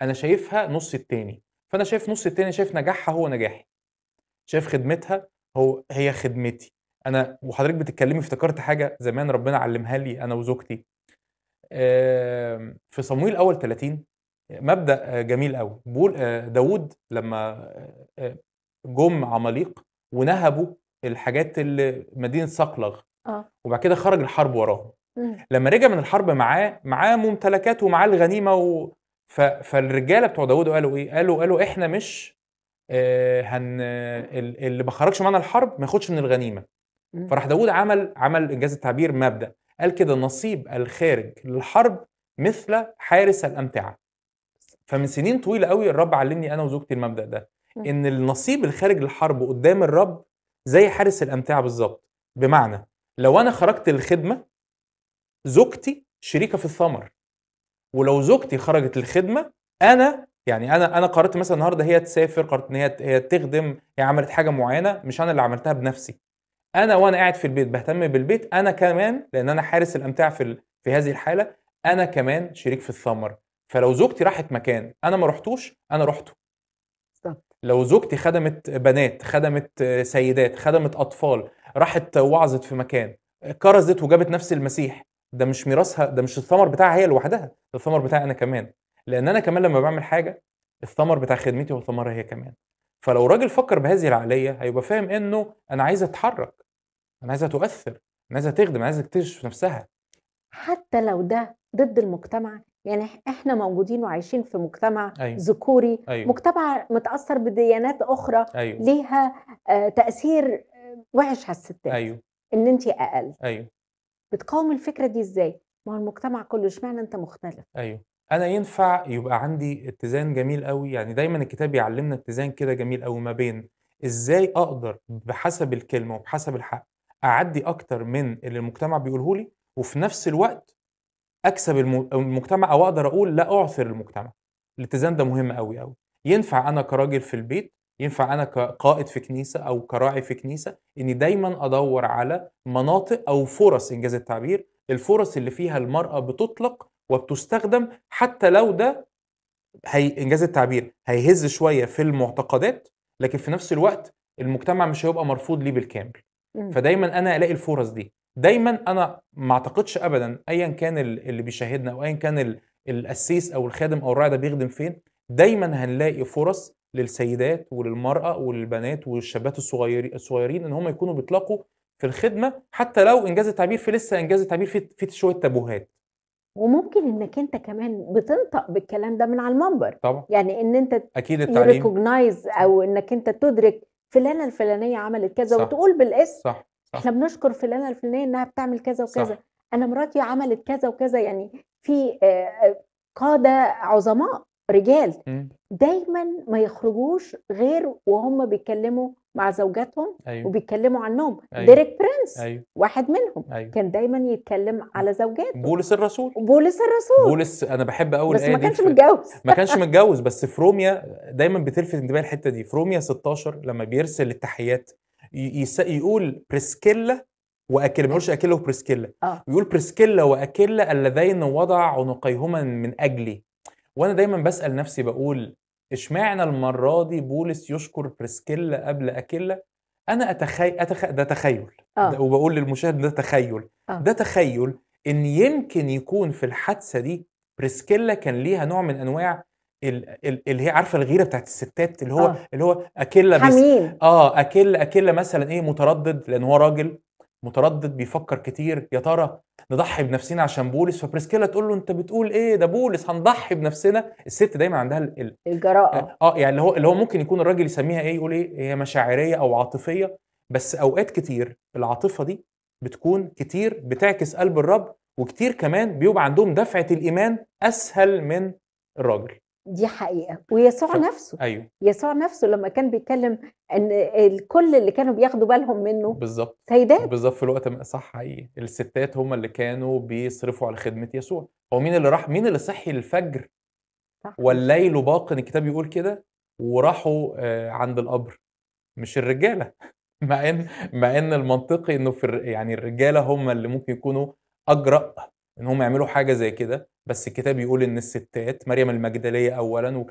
أنا شايفها نُص التاني، فأنا شايف نُص التاني شايف نجاحها هو نجاحي، شايف خدمتها هو هي خدمتي، أنا وحضرتِك بتتكلمي افتكرت حاجة زمان ربنا علمها لي أنا وزوجتي، آمم، في صموئيل أول 30 مبدأ جميل أوي، بيقول آآ داوود لمّا آآ جُم عماليق ونهبوا الحاجات اللي مدينة صقلغ، آه. وبعد كده خرج الحرب وراهم، إمم. لمّا رجع من الحرب معاه معاه ممتلكات ومعاه الغنيمة و ف فالرجالة بتوع داوود قالوا إيه، قالوا قالوا إحنا مش آآ هن ال اللي ما خرجش معانا الحرب ما ياخدش من الغنيمة، إمم. فراح داوود عمل عمل إنجاز التعبير مبدأ، قال كده نصيب الخارج للحرب مثل حارس الأمتعة، فمن سنين طويلة أوي الرب علمني أنا وزوجتي المبدأ ده، إمم. إن النصيب الخارج للحرب قدّام الرب زي حارس الأمتعة بالضبط، بمعنى لو أنا خرجت للخدمة زوجتي شريكة في الثمر، ولو زوجتي خرجت للخدمة أنا يعني أنا أنا قررت مثلًا النهارده هي تسافر، قررت إن هي ت هي تخدم، هي عملت حاجة معينة مش أنا اللي عملتها بنفسي، أنا وأنا قاعد في البيت باهتم بالبيت، أنا كمان لأن أنا حارس الأمتعة في ال في هذه الحالة، أنا كمان شريك في الثمر، فلو زوجتي راحت مكان أنا ما رُحتوش، أنا رُحته. بالضبط. لو زوجتي خدمت بنات، خدمت سيدات، خدمت أطفال، راحت وعظت في مكان، كرزت وجابت نفس المسيح، ده مش ميراثها ده مش الثمر بتاعها هي لوحدها، ده الثمر بتاعي أنا كمان، لأن أنا كمان لمّا باعمل حاجة الثمر بتاع خدمتي هو ثمرها هي كمان، فلو راجل فكر بهذه العقلية هيبقى فاهم إنه أنا عايزها تتحرك، أنا عايزها تؤثر، أنا عايزها تخدم، أنا عايزها تكتشف نفسها. حتى لو ده ضد المجتمع، يعني إح إحنا موجودين وعايشين في مجتمع أيوه. ذكوري، أيوه. مجتمع متأثّر بديانات أخرى أيوه. ليها آآ تأثير وِحِش على الستات، أيوه. إن أنتِ أقل. أيوه. بتقاومي الفكرة دي إزاي؟ ما هو المجتمع كله اشمعنى أنت مختلف؟ أيوه، أنا ينفع يبقى عندي اتزان جميل أوي، يعني دايمًا الكتاب يعلمنا اتزان كده جميل أوي ما بين إزاي أقدر بحسب الكلمة وبحسب الحق أعدّي أكتر من اللي المجتمع بيقوله لي، وفي نفس الوقت أكسب الم المجتمع أو أقدر أقول لا أعثر المجتمع، الاتزان ده مهم أوي، أوي، ينفع أنا كراجل في البيت، ينفع أنا كقائد في كنيسة أو كراعي في كنيسة، إني دايمًا أدوّر على مناطق أو فرص إنجاز التعبير، الفرص اللي فيها المرأة بتُطلق وبتُستخدم حتى لو ده هي إنجاز التعبير هيهز شوية في المعتقدات، لكن في نفس الوقت المجتمع مش هيبقى مرفوض ليه بالكامل، إمم. فدايمًا أنا ألاقي الفرص دي، دايمًا أنا ما أعتقدش أبدًا أيًا كان ال اللي بيشاهدنا أو أيًا كان ال القسيس أو الخادم أو الراعي ده بيخدم فين، دايمًا هنلاقي فرص للسيدات وللمرأة وللبنات والشابات الصغير الصغيرين إن هم يكونوا بيطلقوا في الخدمة، حتى لو إنجاز التعبير فيه لسه إنجاز التعبير فيه فيه شوية تابوهات. وممكن إنك أنت كمان بتنطق بالكلام ده من على المنبر، طبعًا. يعني إن أنت أكيد التعليم يrecognize أو إنك أنت تدرك فلانة الفلانية عملت كذا صح. وتقول بالاسم صح، صح. إحنا بنشكر فلانة الفلانية إنها بتعمل كذا وكذا، صح. أنا مراتي عملت كذا وكذا، يعني في آآ قادة عظماء رجال إمم. دايمًا ما يخرجوش غير وهُم بيتكلموا مع زوجاتهم أيوه. وبيتكلموا عنهم، أيوه. ديريك برينس أيوه. واحد منهم أيوه. كان دايمًا يتكلم على زوجاته. بولس الرسول. بولس الرسول. بولس أنا باحب أوي بس الآية ما دي كانش في متجوز. ما كانش متجوز بس في روميا دايمًا بتلفت انتباهي الحتة دي، في روميا 16 لمّا بيرسل التحيات ي يس يقول بريسكيلا وأكيلا، ما يقولش أكيلا وبريسكيلا، آه. يقول بريسكيلا وأكيلا اللذين وضع عنقيهما من أجلي، وأنا دايمًا باسأل نفسي باقول اشمعنى المرة دي بولس يشكر بريسكيلا قبل أكيلا؟ أنا أتخي أتخ ده تخيل، آه. وباقول للمشاهد ده تخيل، آه. ده تخيل إن يمكن يكون في الحادثة دي بريسكيلا كان ليها نوع من أنواع ال ال اللي هي عارفة الغيرة بتاعة الستات اللي هو آه. اللي هو أكيلا بيس حميم. آه أكيلا أكيلا مثلًا إيه متردد لأن هو راجل متردد بيفكر كتير، يا ترى نضحي بنفسنا عشان بولس، فبريسكيلا تقول له أنت بتقول إيه؟ ده بولس هنضحي بنفسنا، الست دايمًا عندها ال ال الجراءة. آه يعني اللي هو اللي هو ممكن يكون الراجل يسميها إيه، يقول إيه هي مشاعرية أو عاطفية، بس أوقات كتير العاطفة دي بتكون كتير بتعكس قلب الرب، وكتير كمان بيبقى عندهم دفعة الإيمان أسهل من الراجل. دي حقيقة، ويسوع ف نفسه، أيوه. يسوع نفسه لمّا كان بيتكلم إن الكل اللي كانوا بياخدوا بالهم منه بالضبط، سيدات. بالضبط في الوقت م صح حقيقي، الستات هم اللي كانوا بيصرفوا على خدمة يسوع، هو مين اللي راح مين اللي صحي الفجر صح. والليل باقٍ الكتاب يقول كده، وراحوا آآ عند القبر؟ مش الرجالة، مع إن مع إن المنطقي إنه في الر يعني الرجالة هم اللي ممكن يكونوا أجرأ إن هم يعملوا حاجة زي كده، بس الكتاب يقول إن الستات مريم المجدلية أولًا وك